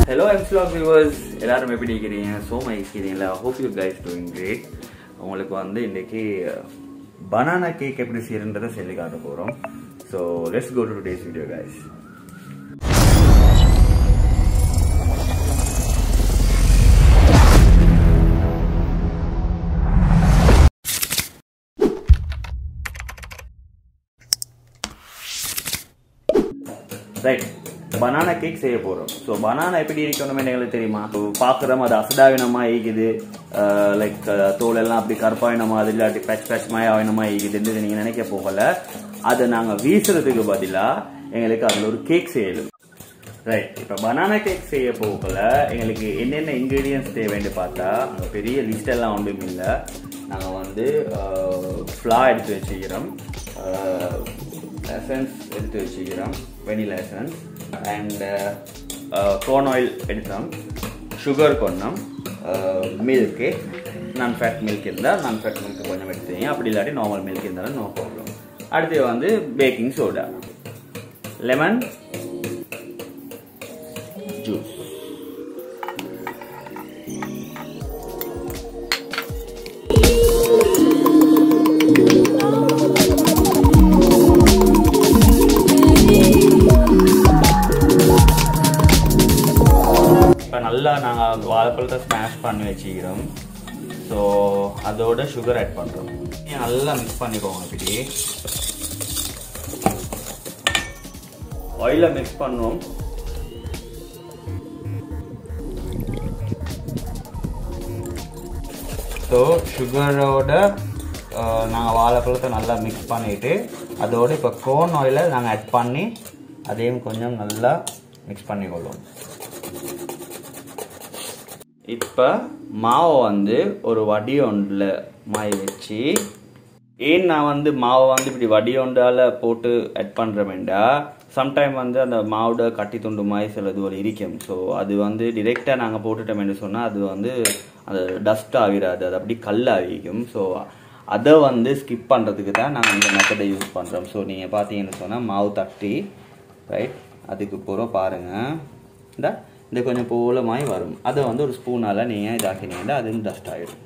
hello எம்ஸ்லாக் viewers எல்லாரும் எப்படி இருக்கிறீங்க சோமா இருக்கிறீங்களா hope you guys doing great உங்களுக்கு வந்து இன்னைக்கு பனானா கேக் எப்படி செய்யறன்றதை சொல்லி காட்ட போகிறோம் so let's go today's video guys right banana cake செய்ய போகிறோம் ஸோ பனானா எப்படி இருக்கணுமே எங்களுக்கு தெரியுமா பார்க்குறோம் அது அசடாவினமா ஈக்குது லைக் தோல் எல்லாம் அப்படி கருப்பாயினமா அது இல்லாட்டி பேச் பேச் மாய ஆயினமா ஈக்குதுன்னு நீங்கள் நினைக்க போகல அதை நாங்கள் வீசுறதுக்கு பதிலாக எங்களுக்கு அதில் ஒரு கேக் செய்யணும் ரைட் இப்போ பனானா கேக் செய்ய போகல எங்களுக்கு என்னென்ன இன்க்ரீடியன்ஸ் தேவைன்னு பார்த்தா அங்கே பெரிய லிஸ்ட் எல்லாம் ஒன்றும் இல்லை நாங்கள் வந்து ஃப்ளா எடுத்து வச்சுக்கிறோம் எசன்ஸ் எடுத்து வச்சுக்கிறோம் vanilla essence and corn oil எடுத்தோம் சுகர் கொண்டோம் மில்க்கு நான் ஃபேட் மில்க் இருந்தால் நான் ஃபேட் மில்க் கொஞ்சம் எடுத்தீங்க அப்படி இல்லாட்டி நார்மல் மில்க் இருந்தாலும் நோ ப்ராப்ளம் அடுத்து வந்து பேக்கிங் சோடா லெமன் ஜூஸ் இப்போ நல்லா நாங்கள் வாழைப்பழத்தை ஸ்மாஷ் பண்ணி வச்சுக்கிறோம் ஸோ அதோட சுகர் ஆட் பண்ணுறோம் நல்லா மிக்ஸ் பண்ணிக்கோங்க இப்படி ஆயிலில் மிக்ஸ் பண்ணுவோம் ஸோ சுகரோட நாங்கள் வாழைப்பழத்தை நல்லா மிக்ஸ் பண்ணிவிட்டு அதோடு இப்போ கோன் ஆயிலை நாங்கள் ஆட் பண்ணி அதையும் கொஞ்சம் நல்லா மிக்ஸ் பண்ணிக்கொள்வோம் இப்போ மாவை வந்து ஒரு வடி ஒன்றில் மாய் வச்சு ஏன் நான் வந்து மாவை வந்து இப்படி வடி ஒன்றால் போட்டு ஆட் பண்ணுறேன்டா சம்டைம் வந்து அந்த மாவோட கட்டி துண்டு மாதிரி சிலது ஒரு இருக்கும் ஸோ அது வந்து டிரெக்டாக நாங்கள் போட்டுட்டோம்னு சொன்னால் அது வந்து அந்த டஸ்ட் ஆகிடாது அது அப்படி கல் ஆகிக்கும் ஸோ அதை வந்து ஸ்கிப் பண்ணுறதுக்கு தான் நாங்கள் இந்த மெத்தடை யூஸ் பண்ணுறோம் ஸோ நீங்கள் பார்த்தீங்கன்னு சொன்னால் மாவு தட்டி ரைட் அதுக்கு பூரா பாருங்கள் இந்த இந்த கொஞ்சம் போலமாய் வரும் அதை வந்து ஒரு ஸ்பூனால் நீங்கள் இதாக்கினீங்கன்னா அது டஸ்ட் ஆகிடும்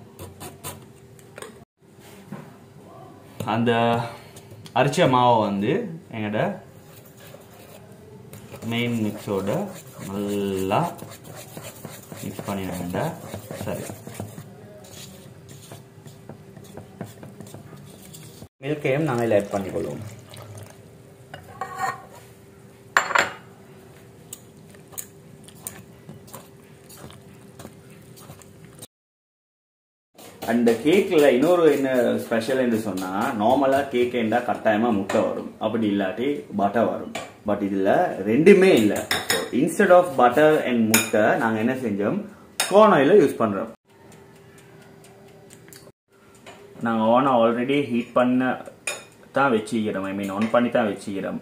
அந்த அரிச்ச மாவை வந்து எங்களோட மெயின் மிக்ஸோட நல்லா மிக்ஸ் பண்ணிட வேண்டாம் சரி மில்கையும் நாங்கள் ஆட் பண்ணிக்கொள்வோம் அந்த கேக்கில் இன்னொரு என்ன ஸ்பெஷல் என்று சொன்னால் நார்மலாக கேக் இருந்தால் கட்டாயமாக முட்டை வரும் அப்படி இல்லாட்டி பட்டர் வரும் பட் இதில் ரெண்டுமே இல்லை so instead of butter and முட்டை நாங்கள் என்ன செஞ்சோம் கோன் ஆயிலை யூஸ் பண்ணுறோம் நாங்கள் ஓனை ஆல்ரெடி ஹீட் பண்ண தான் வச்சுக்கிறோம் ஐ மீன் ஆன் பண்ணி தான் வச்சுக்கிறோம்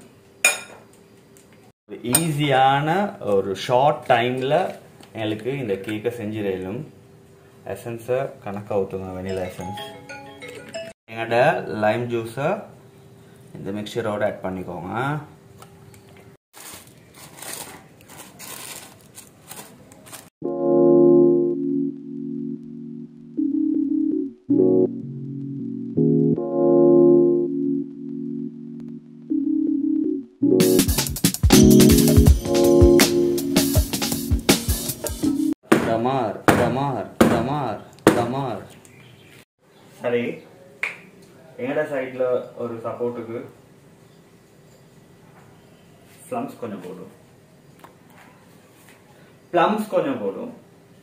ஈஸியான ஒரு ஷார்ட் டைமில் எங்களுக்கு இந்த கேக்கை செஞ்சிடலும் எசன்ஸை கணக்காக ஊற்றுங்க வெனிலா எசன்ஸ் எங்கள்கிட்ட லைம் ஜூஸை இந்த மிக்சரோட ஆட் பண்ணிக்கோங்க டமார் டமார் டமார் டமார் சரி எங்கட சைடில் ஒரு சப்போர்ட்டுக்கு ப்ளம்ஸ் கொஞ்சம் போடும் ப்ளம்ஸ் கொஞ்சம் போடும்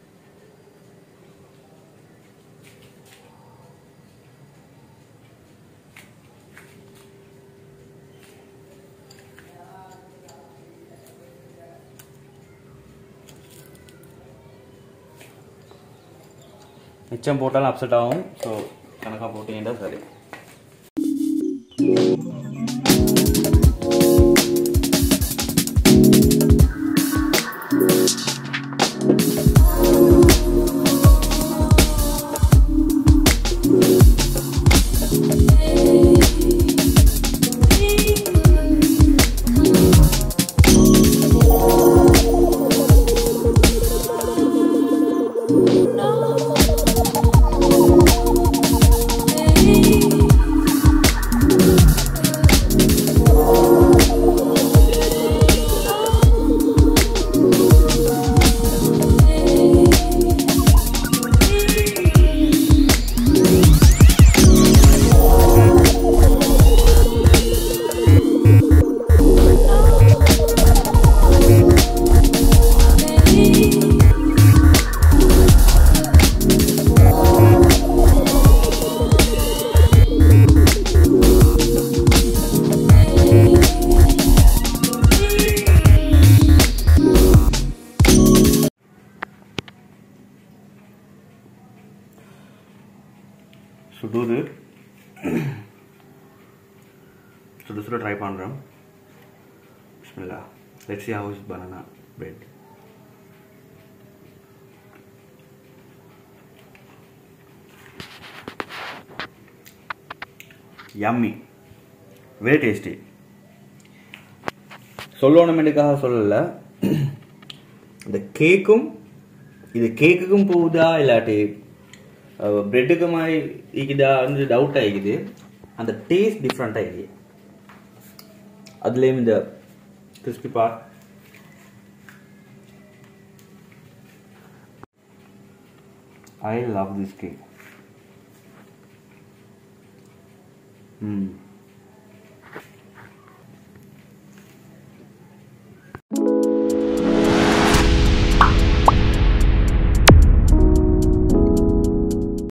மிச்சம் போட்டாலும் அப்செட் ஆகும் ஸோ கணக்காக போட்டீங்கன்னா சரி சுட சுட ட்ரை பண்ணுறோம் பிஸ்மில்லா let's see how's banana bread yummy very tasty சொல்லணுமெண்டுக்காக சொல்லலை இந்த கேக்கும் இது கேக்குக்கும் போகுதா இல்லாட்டி பிரெட்டுக்கு மாதிரி இருக்குதா வந்து டவுட் ஆகிக்குது அந்த டேஸ்ட் டிஃப்ரெண்ட் ஆகிக்குது அதுலேயும் இந்த crispy part I love this cake ம்